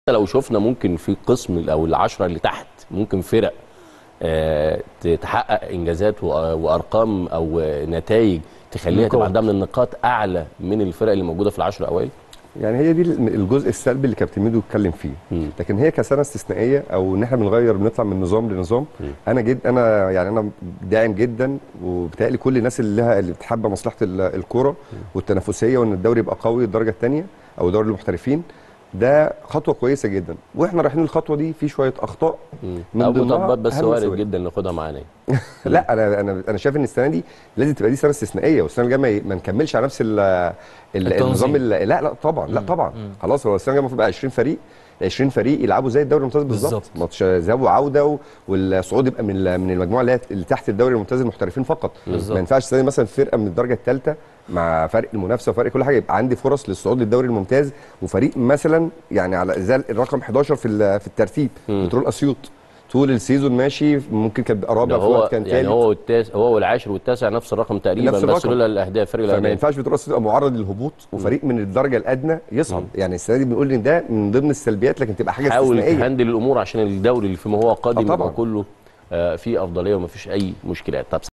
لو شفنا ممكن في قسم او العشرة اللي تحت ممكن فرق آه، تحقق انجازات وأ- وارقام او نتائج تخليها تبقى نقاط. عندها من النقاط اعلى من الفرق اللي موجوده في العشرة الاوائل يعني هي دي الجزء السلبي اللي كابتن ميدو اتكلم فيه مم. لكن هي كسنه استثنائيه او ان احنا بنغير بنطلع من نظام لنظام انا جد انا يعني انا داعم جدا وبالتالي كل الناس اللي لها اللي بتحب مصلحه ال- الكوره والتنافسيه وان الدوري يبقى قوي الدرجه الثانيه او دوري المحترفين ده خطوه كويسه جدا واحنا رايحين الخطوه دي في شويه اخطاء من او ضمنها مطبات بس أهم وارد مسؤولية. جدا ناخدها معانا لا انا انا انا شايف ان السنه دي لازم تبقى دي سنه استثنائيه والسنه الجايه ما ي- ما نكملش على نفس ال ال التنظيم. النظام ال- لا لا طبعا لا طبعا خلاص هو السنه الجايه المفروض يبقى 20 فريق ال 20 فريق يلعبوا زي الدوري الممتاز بالظبط بالظبط. ماتش ذهاب وعوده و- والصعود يبقى من ال- من المجموعه اللي هي اللي تحت الدوري الممتاز المحترفين فقط بالظبط. ما ينفعش السنه دي مثلا فرقه من الدرجه الثالثه مع فرق المنافسه وفرق كل حاجه يبقى عندي فرص للصعود للدوري الممتاز وفريق مثلا يعني على زي الرقم 11 في ال- في الترتيب بترول اسيوط طول السيزون ماشي ممكن كان بيبقى ده رابع في هو وقت كان يعني ثالث هو والتاس هو والعاشر والتاسع نفس الرقم تقريبا نفس بس الرقم. لولا الاهداف فرق فما الاهداف ينفعش بتروح تبقى معرض للهبوط وفريق من الدرجه الادنى يصعد يعني السنه دي بنقول ان ده من ضمن السلبيات لكن تبقى حاجه حاول استثنائيه تهندل الامور عشان الدوري اللي فيما هو قادم آه طبعاً. يبقى كله آه، فيه افضليه ومفيش اي مشكلات طب